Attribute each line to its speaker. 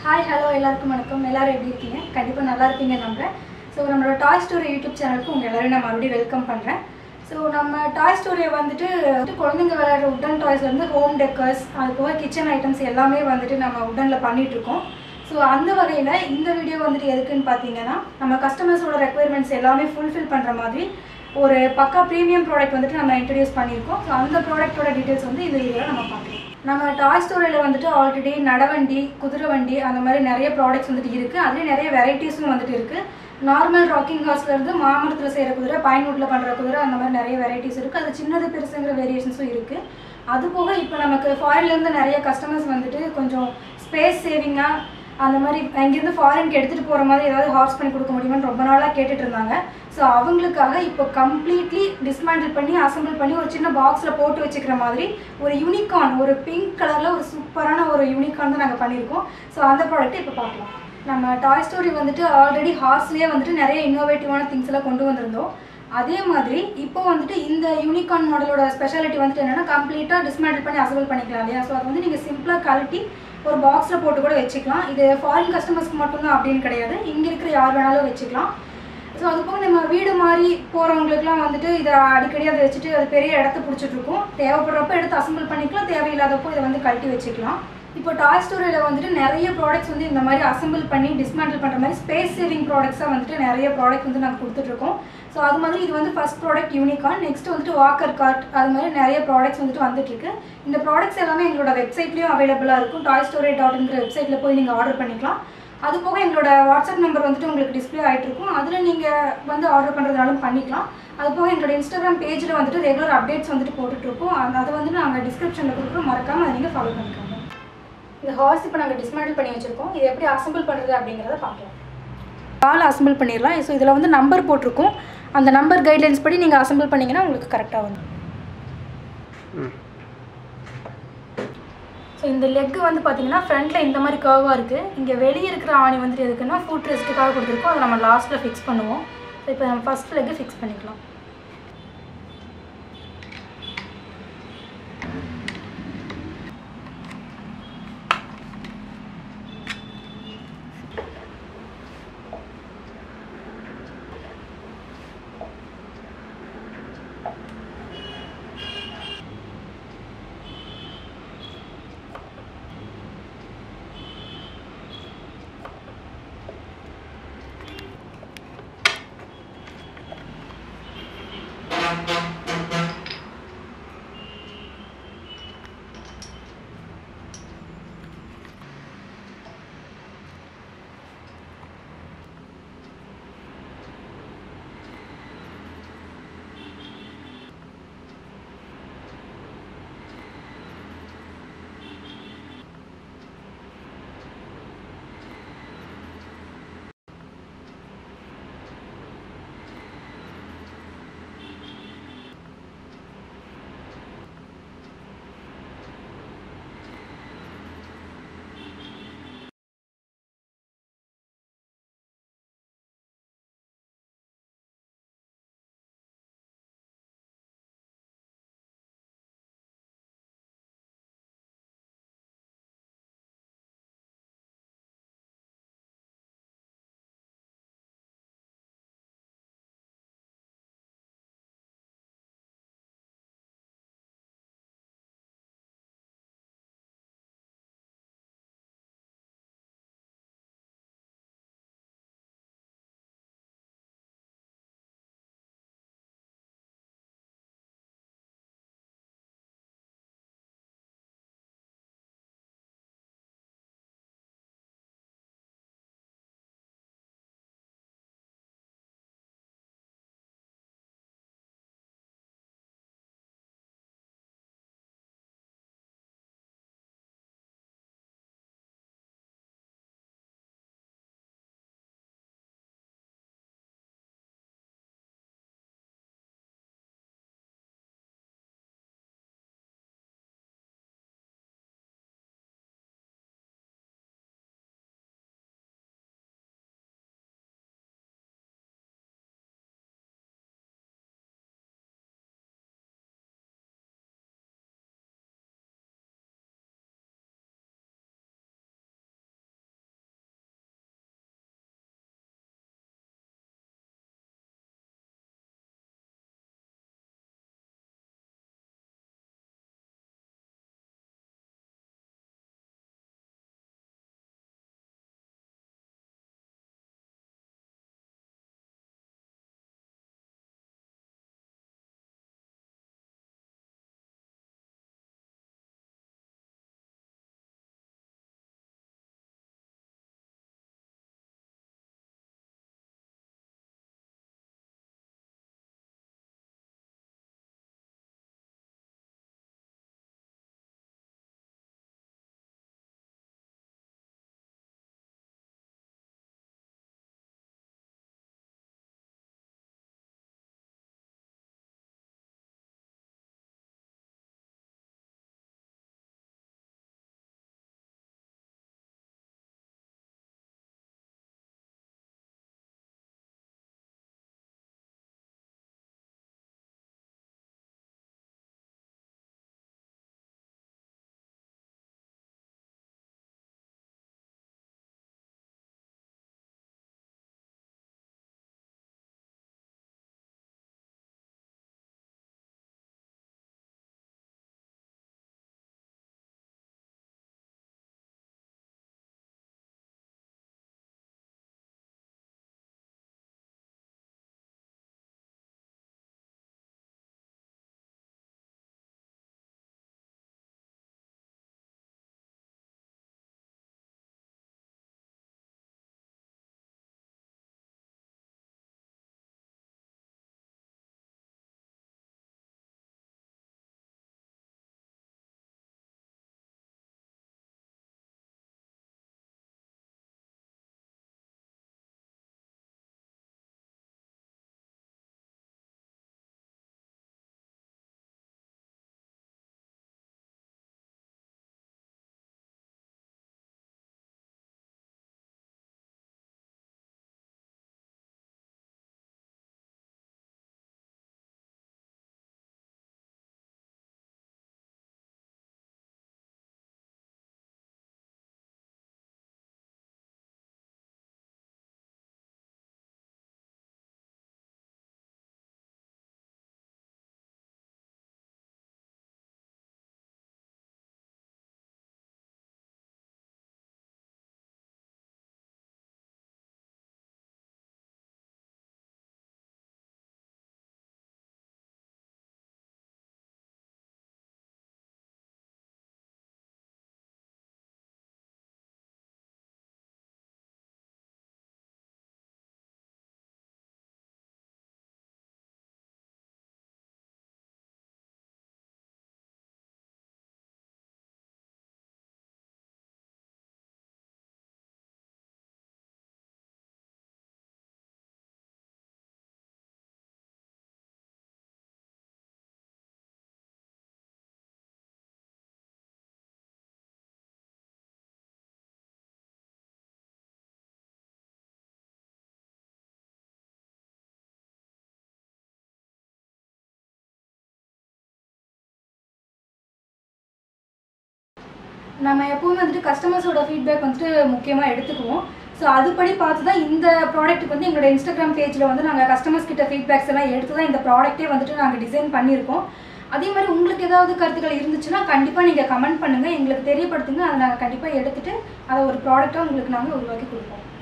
Speaker 1: hi hello எல்லாருக்கும் வணக்கம் எல்லாரும் எப்படி இருக்கீங்க கண்டிப்பாக நல்லா இருப்பீங்க நம்புறேன் ஸோ நம்மளோட டாய் ஸ்டோரி யூடியூப் சேனலுக்கு உங்கள் எல்லாரையும் நான் மறுபடியும் வெல்கம் பண்ணுறேன் ஸோ நம்ம டாய் ஸ்டோரியை வந்துட்டு வந்துட்டு குழந்தைங்க விளையாடுற உட்டன் டாய்ஸ்லேருந்து ஹோம் டெக்கர்ஸ் அது போக கிச்சன் ஐட்டம்ஸ் எல்லாமே வந்துட்டு நம்ம உடனில் பண்ணிகிட்ருக்கோம் ஸோ அந்த வகையில் இந்த வீடியோ வந்துட்டு எதுக்குன்னு பார்த்தீங்கன்னா நம்ம கஸ்டமர்ஸோட ரெக்குயர்மெண்ட்ஸ் எல்லாமே ஃபுல்ஃபில் பண்ணுற மாதிரி ஒரு பக்கா ப்ரீமியம் ப்ராடக்ட் வந்துட்டு நம்ம இன்ட்ரடியூஸ் பண்ணியிருக்கோம் ஸோ அந்த ப்ராடக்ட்டோட டீட்டெயில்ஸ் வந்து இந்த வீடியோவில் நம்ம பார்க்கலாம் நம்ம டாய் ஸ்டோரியில் வந்துட்டு ஆல்ரெடி நடவண்டி குதிரை வண்டி அந்த மாதிரி நிறைய ப்ராடக்ட்ஸ் வந்துட்டு இருக்குது அதுலேயே நிறைய வெரைட்டிஸும் வந்துட்டு இருக்குது நார்மல் ராக்கிங் ஹார்ஸ்லேருந்து மாமரத்தில் செய்கிற குதிரை பயன்வுட்டில் பண்ணுற குதிரை அந்த மாதிரி நிறைய வெரைட்டிஸ் இருக்குது அது சின்னது பெருசுங்கிற வேரியேஷன்ஸும் இருக்குது அது போக இப்போ நமக்கு ஃபாரின்லேருந்து நிறைய கஸ்டமர்ஸ் வந்துட்டு கொஞ்சம் ஸ்பேஸ் சேவிங்காக அந்த மாதிரி அங்கேருந்து ஃபாரினுக்கு எடுத்துகிட்டு போகிற மாதிரி ஏதாவது ஹார்ஸ் பண்ணி கொடுக்க முடியுமான்னு ரொம்ப நாளாக கேட்டுட்டு இருந்தாங்க ஸோ அவங்களுக்காக இப்போ கம்ப்ளீட்லி டிஸ்மேண்டில் பண்ணி அசம்பிள் பண்ணி ஒரு சின்ன பாக்ஸில் போட்டு வச்சுக்கிற மாதிரி ஒரு யூனிகார்ன் ஒரு பிங்க் கலரில் ஒரு சூப்பரான ஒரு யூனிகார்ன் தான் நாங்கள் பண்ணியிருக்கோம் ஸோ அந்த ப்ராடக்ட்டை இப்போ பார்க்கலாம் நம்ம டாய் ஸ்டோரி வந்துட்டு ஆல்ரெடி ஹார்ஸ்லேயே வந்துட்டு நிறைய இன்னோவேட்டிவான திங்ஸ் எல்லாம் கொண்டு வந்திருந்தோம் அதே மாதிரி இப்போ வந்துட்டு இந்த யூனிகார்ன் மாடலோட ஸ்பெஷாலிட்டி வந்துட்டு என்னென்னா கம்ப்ளீட்டாக டிஸ்மேண்டில் பண்ணி அசம்பிள் பண்ணிக்கலாம் இல்லையா ஸோ அது வந்து நீங்கள் சிம்பிளாக கழட்டி ஒரு பாக்ஸில் போட்டு கூட வச்சுக்கலாம் இது ஃபாரின் கஸ்டமர்ஸ்க்கு மட்டும்தான் அப்படின்னு கிடையாது இங்கே இருக்கிற யார் வேணாலும் வச்சுக்கலாம் ஸோ அது போக நம்ம வீடு மாதிரி போகிறவங்களுக்குலாம் வந்துட்டு இதை அடிக்கடி அதை வச்சுட்டு அது பெரிய இடத்த பிடிச்சிட்டு இருக்கும் தேவைப்படுறப்ப எடுத்து அசம்பிள் பண்ணிக்கலாம் தேவையில்லாதப்போ இதை வந்து கழட்டி வச்சுக்கலாம் இப்போ டாய் ஸ்டோரியில் வந்துட்டு நிறைய ப்ராடக்ட்ஸ் வந்து இந்த மாதிரி அசம்பிள் பண்ணி டிஸ்மேண்டில் பண்ணுற மாதிரி ஸ்பேஸ் சேவிங் ப்ராடக்ட்ஸாக வந்துட்டு நிறைய ப்ராடக்ட் வந்து நாங்கள் கொடுத்துட்ருக்கோம் ஸோ அது மாதிரி இது வந்து ஃபஸ்ட் ப்ராடக்ட் யூனிகான் நெக்ஸ்ட் வந்துட்டு வாக்கர் கார்ட் அது மாதிரி நிறைய ப்ராடக்ட்ஸ் வந்துட்டு வந்துட்டுருக்கு இந்த ப்ராடக்ட்ஸ் எல்லாமே எங்களோட வெப்சைட்லேயும் அவைலபிளாக இருக்கும் டாய் ஸ்டோரி டாட் இன்கிற வெப்சைட்டில் போய் நீங்கள் ஆர்டர் பண்ணிக்கலாம் அது போக எங்களோட வாட்ஸ்அப் நம்பர் வந்துட்டு உங்களுக்கு டிஸ்பிளே ஆகிட்டு இருக்கும் அதில் நீங்கள் வந்து ஆர்டர் பண்ணுறதுனாலும் பண்ணிக்கலாம் அது போக எங்களோட இன்ஸ்டாகிராம் பேஜில் வந்துட்டு ரெகுலர் அப்டேட்ஸ் வந்துட்டு போட்டுட்ருக்கோம் அந்த அதை வந்து நாங்கள் டிஸ்கிரிப்ஷனில் கொடுக்குறோம் மறக்காமல் அதை நீங்கள் ஃபாலோ பண்ணிக்கோங்க இந்த ஹார்ஸ் இப்போ நாங்கள் டிஸ்மேண்டில் பண்ணி வச்சுருக்கோம் இது எப்படி அசம்பிள் பண்ணுறது அப்படிங்கிறத பார்க்கலாம் கால் அசம்பிள் பண்ணிடலாம் ஸோ இதில் வந்து நம்பர் போட்டிருக்கோம் அந்த நம்பர் கைட்லைன்ஸ் படி நீங்கள் அசம்பிள் பண்ணிங்கன்னா உங்களுக்கு கரெக்டாக வரும் ஸோ இந்த லெக்கு வந்து பார்த்தீங்கன்னா ஃப்ரண்ட்டில் இந்த மாதிரி கர்வாக இருக்குது இங்கே வெளியே இருக்கிற ஆணி வந்துட்டு எதுக்குன்னா ஃபுட் ரெஸ்ட்டுக்காக கொடுத்துருக்கோம் அதை நம்ம லாஸ்ட்டில் ஃபிக்ஸ் பண்ணுவோம் ஸோ இப்போ நம்ம ஃபஸ்ட் லெக்கு ஃபிக்ஸ் பண்ணிக்கலாம் நம்ம எப்போவுமே வந்துட்டு கஸ்டமர்ஸோட ஃபீட்பேக் வந்துட்டு முக்கியமாக எடுத்துக்குவோம் ஸோ அதுபடி பார்த்து தான் இந்த ப்ராடக்ட்டுக்கு வந்து எங்களோட இன்ஸ்டாகிராம் பேஜில் வந்து நாங்கள் கஸ்டமர்ஸ் கிட்ட ஃபீட்பேக்ஸ் எல்லாம் எடுத்து தான் இந்த ப்ராடக்ட்டே வந்துட்டு நாங்கள் டிசைன் பண்ணியிருக்கோம் அதே மாதிரி உங்களுக்கு ஏதாவது கருத்துக்கள் இருந்துச்சுன்னா கண்டிப்பாக நீங்கள் கமெண்ட் பண்ணுங்கள் எங்களுக்கு தெரியப்படுத்துங்க அதை நாங்கள் கண்டிப்பாக எடுத்துகிட்டு அதை ஒரு ப்ராடக்டாக உங்களுக்கு நாங்கள் உருவாக்கி கொடுப்போம்